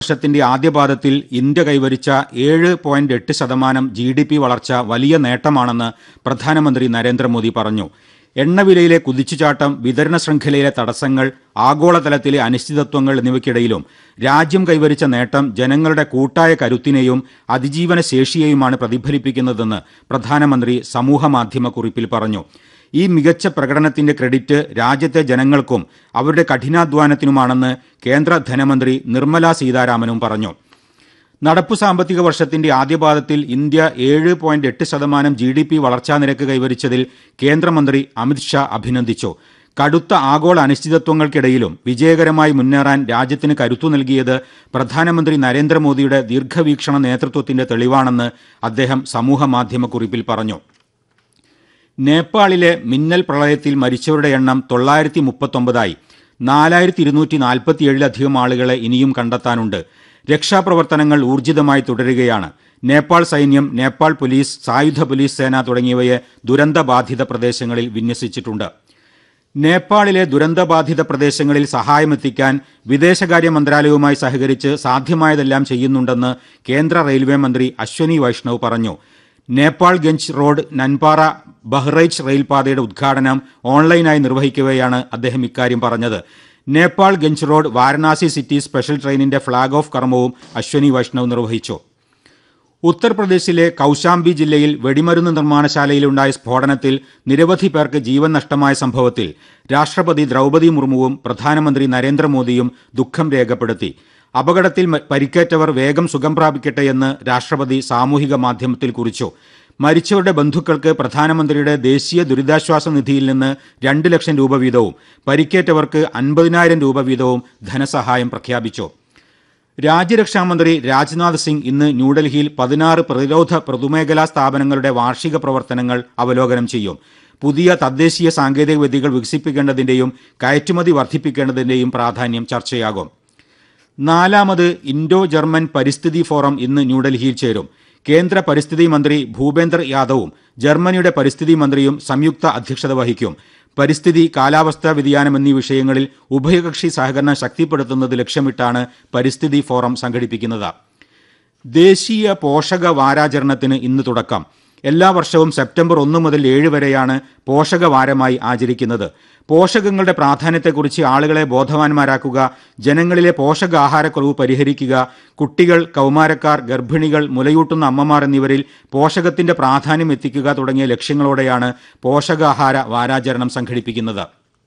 വർഷത്തിന്റെ ആദ്യപാദത്തിൽ ഇന്ത്യ കൈവരിച്ച ഏഴ് പോയിന്റ് എട്ട് ശതമാനം ജി ഡി പി വളർച്ച വലിയ നേട്ടമാണെന്ന് പ്രധാനമന്ത്രി നരേന്ദ്രമോദി പറഞ്ഞു എണ്ണവിലയിലെ കുതിച്ചുചാട്ടം വിതരണ ശൃംഖലയിലെ തടസ്സങ്ങൾ ആഗോളതലത്തിലെ അനിശ്ചിതത്വങ്ങൾ എന്നിവയ്ക്കിടയിലും രാജ്യം കൈവരിച്ച നേട്ടം ജനങ്ങളുടെ കൂട്ടായ കരുത്തിനെയും അതിജീവന ശേഷിയെയുമാണ് പ്രതിഫലിപ്പിക്കുന്നതെന്ന് പ്രധാനമന്ത്രി സമൂഹമാധ്യമ കുറിപ്പിൽ പറഞ്ഞു ഈ മികച്ച പ്രകടനത്തിന്റെ ക്രെഡിറ്റ് രാജ്യത്തെ ജനങ്ങൾക്കും അവരുടെ കഠിനാധ്വാനത്തിനുമാണെന്ന് കേന്ദ്ര ധനമന്ത്രി നിർമ്മല സീതാരാമനും പറഞ്ഞു നടപ്പു സാമ്പത്തിക വർഷത്തിന്റെ ആദ്യപാദത്തിൽ ഇന്ത്യ ഏഴ് പോയിന്റ് എട്ട് ശതമാനം ജി ഡി പി വളർച്ചാ നിരക്ക് കൈവരിച്ചതിൽ കേന്ദ്രമന്ത്രി അമിത്ഷാ അഭിനന്ദിച്ചു കടുത്ത ആഗോള അനിശ്ചിതത്വങ്ങൾക്കിടയിലും വിജയകരമായി മുന്നേറാൻ രാജ്യത്തിന് കരുത്തു നൽകിയത് പ്രധാനമന്ത്രി നരേന്ദ്രമോദിയുടെ ദീർഘവീക്ഷണ നേതൃത്വത്തിന്റെ തെളിവാണെന്ന് അദ്ദേഹം സമൂഹമാധ്യമക്കുറിപ്പിൽ പറഞ്ഞു നേപ്പാളിലെ മിന്നൽ പ്രളയത്തിൽ മരിച്ചവരുടെ എണ്ണം തൊള്ളായിരത്തി മുപ്പത്തൊമ്പതായി നാലായിരത്തി ഇരുന്നൂറ്റി നാൽപ്പത്തിയേഴിലധികം ആളുകളെ ഇനിയും കണ്ടെത്താനുണ്ട് രക്ഷാപ്രവർത്തനങ്ങൾ ഊർജിതമായി തുടരുകയാണ് നേപ്പാൾ സൈന്യം നേപ്പാൾ പോലീസ് സായുധ പോലീസ് സേന തുടങ്ങിയവയെ ദുരന്തബാധിത പ്രദേശങ്ങളിൽ വിന്യസിച്ചിട്ടുണ്ട് നേപ്പാളിലെ ദുരന്തബാധിത പ്രദേശങ്ങളിൽ സഹായമെത്തിക്കാൻ വിദേശകാര്യ മന്ത്രാലയവുമായി സഹകരിച്ച് സാധ്യമായതെല്ലാം ചെയ്യുന്നുണ്ടെന്ന് കേന്ദ്ര റെയിൽവേ മന്ത്രി അശ്വനി വൈഷ്ണവ് പറഞ്ഞു നേപ്പാൾ ഗഞ്ച് റോഡ് നൻപാറ ബഹ്റൈച്ച് റെയിൽപാതയുടെ ഉദ്ഘാടനം ഓൺലൈനായി നിർവഹിക്കവെയാണ് അദ്ദേഹം ഇക്കാര്യം പറഞ്ഞത് Nepalganj road Varanasi city special ട്രെയിനിന്റെ ഫ്ളാഗ് ഓഫ് കർമ്മവും അശ്വനി വൈഷ്ണവ് നിർവഹിച്ചു ഉത്തർപ്രദേശിലെ കൌശാംബി ജില്ലയിൽ വെടിമരുന്ന് നിർമ്മാണശാലയിലുണ്ടായ സ്ഫോടനത്തിൽ നിരവധി പേർക്ക് ജീവൻ നഷ്ടമായ സംഭവത്തിൽ രാഷ്ട്രപതി ദ്രൗപദി മുർമുവും പ്രധാനമന്ത്രി നരേന്ദ്രമോദിയും ദുഃഖം രേഖപ്പെടുത്തി അപകടത്തിൽ മ- പരിക്കേറ്റവർ വേഗം സുഖം പ്രാപിക്കട്ടെയെന്ന് രാഷ്ട്രപതി സാമൂഹിക മാധ്യമത്തിൽ കുറിച്ചു മരിച്ചവരുടെ ബന്ധുക്കൾക്ക് പ്രധാനമന്ത്രിയുടെ ദേശീയ ദുരിതാശ്വാസ നിധിയിൽ നിന്ന് രണ്ട് ലക്ഷം രൂപ വീതവും പരിക്കേറ്റവർക്ക് അൻപതിനായിരം രൂപ വീതവും ധനസഹായം പ്രഖ്യാപിച്ചു രാജ്യരക്ഷാമന്ത്രി രാജ്നാഥ് സിംഗ് ഇന്ന് ന്യൂഡൽഹിയിൽ പതിനാറ് പ്രതിരോധ പൊതുമേഖലാ സ്ഥാപനങ്ങളുടെ വാർഷിക പ്രവർത്തനങ്ങൾ അവലോകനം ചെയ്യും പുതിയ തദ്ദേശീയ സാങ്കേതിക വിദ്യകൾ വികസിപ്പിക്കേണ്ടതിന്റെയും കയറ്റുമതി വർദ്ധിപ്പിക്കേണ്ടതിന്റെയും പ്രാധാന്യം ചർച്ചയാകും നാലാമത് ഇൻഡോ ജർമ്മൻ പരിസ്ഥിതി ഫോറം ഇന്ന് ന്യൂഡൽഹിയിൽ ചേരും കേന്ദ്ര പരിസ്ഥിതി മന്ത്രി ഭൂപേന്ദർ യാദവും ജർമ്മനിയുടെ പരിസ്ഥിതി മന്ത്രിയും സംയുക്ത അധ്യക്ഷത വഹിക്കും പരിസ്ഥിതി കാലാവസ്ഥാ വ്യതിയാനം എന്നീ വിഷയങ്ങളിൽ ഉഭയകക്ഷി സഹകരണം ശക്തിപ്പെടുത്തുന്നത് ലക്ഷ്യമിട്ടാണ് പരിസ്ഥിതി ഫോറം സംഘടിപ്പിക്കുന്നത് ദേശീയ പോഷക വാരാചരണത്തിന് ഇന്ന് തുടക്കം എല്ലാ വർഷവും സെപ്റ്റംബർ ഒന്ന് മുതൽ ഏഴ് വരെയാണ് പോഷക വാരമായി ആചരിക്കുന്നത് പോഷകങ്ങളുടെ പ്രാധാന്യത്തെക്കുറിച്ച് ആളുകളെ ബോധവാന്മാരാക്കുക ജനങ്ങളിലെ പോഷകാഹാരക്കുറവ് പരിഹരിക്കുക കുട്ടികൾ കൗമാരക്കാർ ഗർഭിണികൾ മുലയൂട്ടുന്ന അമ്മമാർ എന്നിവരിൽ പോഷകത്തിന്റെ പ്രാധാന്യം എത്തിക്കുക തുടങ്ങിയ ലക്ഷ്യങ്ങളോടെയാണ് പോഷകാഹാര വാരാചരണം സംഘടിപ്പിക്കുന്നത്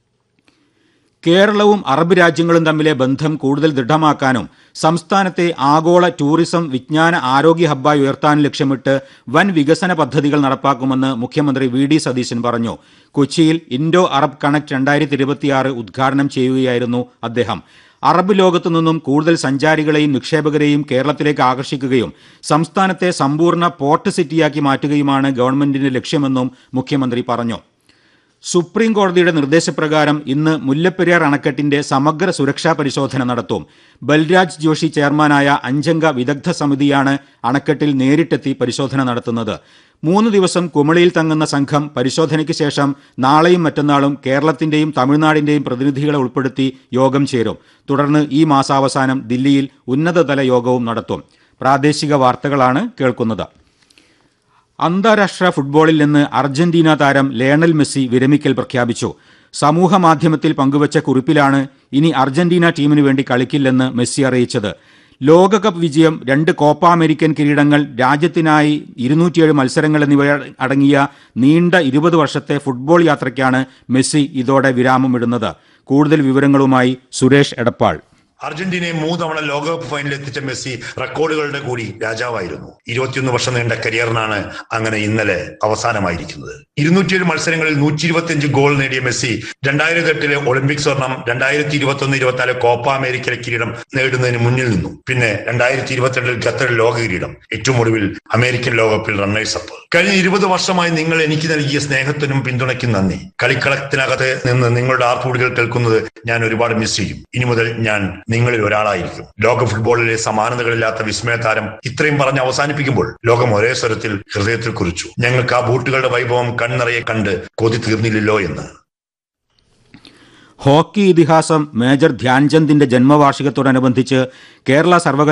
കേരളവും അറബ് രാജ്യങ്ങളും തമ്മിലെ ബന്ധം കൂടുതൽ ദൃഢമാക്കാനും സംസ്ഥാനത്തെ ആഗോള ടൂറിസം വിജ്ഞാന ആരോഗ്യ ഹബ്ബായി ഉയർത്താനും ലക്ഷ്യമിട്ട് വൻ വികസന പദ്ധതികൾ നടപ്പാക്കുമെന്ന് മുഖ്യമന്ത്രി വി ഡി സതീശൻ പറഞ്ഞു കൊച്ചിയിൽ ഇൻഡോ അറബ് കണക്ട് രണ്ടായിരത്തി ഇരുപത്തിയാറ് ഉദ്ഘാടനം ചെയ്യുകയായിരുന്നു അദ്ദേഹം അറബ് ലോകത്തു നിന്നും കൂടുതൽ സഞ്ചാരികളെയും നിക്ഷേപകരെയും കേരളത്തിലേക്ക് ആകർഷിക്കുകയും സംസ്ഥാനത്തെ സമ്പൂർണ്ണ പോർട്ട് സിറ്റിയാക്കി മാറ്റുകയുമാണ് ഗവൺമെന്റിന്റെ ലക്ഷ്യമെന്നും മുഖ്യമന്ത്രി പറഞ്ഞു സുപ്രീം കോടതിയുടെ നിർദ്ദേശപ്രകാരം ഇന്ന് മുല്ലപ്പെരിയാർ അണക്കെട്ടിന്റെ സമഗ്ര സുരക്ഷാ പരിശോധന നടത്തും ബൽരാജ് ജോഷി ചെയർമാനായ അഞ്ചംഗ വിദഗ്ധ സമിതിയാണ് അണക്കെട്ടിൽ നേരിട്ടെത്തി പരിശോധന നടത്തുന്നത് മൂന്ന് ദിവസം കുമളിയിൽ തങ്ങുന്ന സംഘം പരിശോധനയ്ക്ക് ശേഷം നാളെയും മറ്റന്നാളും കേരളത്തിന്റെയും തമിഴ്നാടിന്റെയും പ്രതിനിധികളെ ഉൾപ്പെടുത്തി യോഗം ചേരും തുടർന്ന് ഈ മാസാവസാനം ദില്ലിയിൽ ഉന്നതതല യോഗവും നടത്തും പ്രാദേശിക വാർത്തകളാണ് കേൾക്കുന്നത് അന്താരാഷ്ട്ര ഫുട്ബോളിൽ നിന്ന് അർജന്റീന താരം ലയണൽ മെസ്സി വിരമിക്കൽ പ്രഖ്യാപിച്ചു സമൂഹ മാധ്യമത്തിൽ പങ്കുവച്ച കുറിപ്പിലാണ് ഇനി അർജന്റീന ടീമിനു വേണ്ടി കളിക്കില്ലെന്ന് മെസ്സി അറിയിച്ചത് ലോകകപ്പ് വിജയം രണ്ട് കോപ്പ അമേരിക്കൻ കിരീടങ്ങൾ രാജ്യത്തിനായി ഇരുന്നൂറ്റിയേഴ് മത്സരങ്ങൾ എന്നിവ അടങ്ങിയ നീണ്ട ഇരുപത് വർഷത്തെ ഫുട്ബോൾ യാത്രയ്ക്കാണ് മെസ്സി ഇതോടെ വിരാമമിടുന്നത് കൂടുതൽ വിവരങ്ങളുമായി സുരേഷ് എടപ്പാൾ അർജന്റീനയെ മൂന്നവണ ലോകകപ്പ് ഫൈനലിൽ എത്തിച്ച മെസ്സി റെക്കോർഡുകളുടെ കൂടി രാജാവായിരുന്നു ഇരുപത്തിയൊന്ന് വർഷം നീണ്ട കരിയറിനാണ് അങ്ങനെ ഇന്നലെ അവസാനമായിരിക്കുന്നത് ഇരുന്നൂറ്റിയേഴ് മത്സരങ്ങളിൽ നൂറ്റി ഇരുപത്തിയഞ്ച് ഗോൾ നേടിയ മെസ്സി രണ്ടായിരത്തി എട്ടിലെ ഒളിമ്പിക് സ്വർണം രണ്ടായിരത്തി ഇരുപത്തി ഒന്ന് ഇരുപത്തിനാല് കോപ്പ അമേരിക്കയിലെ കിരീടം നേടുന്നതിന് മുന്നിൽ നിന്നു പിന്നെ രണ്ടായിരത്തി ഇരുപത്തിരണ്ടിൽ ഖത്തറിൽ ലോക കിരീടം ഏറ്റവും ഒടുവിൽ അമേരിക്കൻ ലോകകപ്പിൽ റണ്ണേഴ്സ് അപ്പ് കഴിഞ്ഞ ഇരുപത് വർഷമായി നിങ്ങൾ എനിക്ക് നൽകിയ സ്നേഹത്തിനും പിന്തുണയ്ക്കും നന്ദി കളിക്കളത്തിനകത്ത് നിന്ന് നിങ്ങളുടെ ആർപ്പുവിളികൾ കേൾക്കുന്നത് ഞാൻ ഒരുപാട് മിസ് ചെയ്യും ഇനി മുതൽ ഞാൻ നിങ്ങളിൽ ഒരാളായിരിക്കും ലോക ഫുട്ബോളിലെ സമാനതകളില്ലാത്ത വിസ്മയ താരം ഇത്രയും പറഞ്ഞ് അവസാനിപ്പിക്കുമ്പോൾ ലോകം ഒരേ സ്വരത്തിൽ ഹൃദയത്തിൽ കുറിച്ചു ഞങ്ങൾക്ക് ആ ബൂട്ടുകളുടെ വൈഭവം കൺനിറയെ കണ്ട് കൊതി തീർന്നില്ലല്ലോ എന്ന് ഹോക്കി ഇതിഹാസം മേജർ ധ്യാൻചന്ദിന്റെ ജന്മവാർഷികത്തോടനുബന്ധിച്ച് കേരള സർവകലാശാല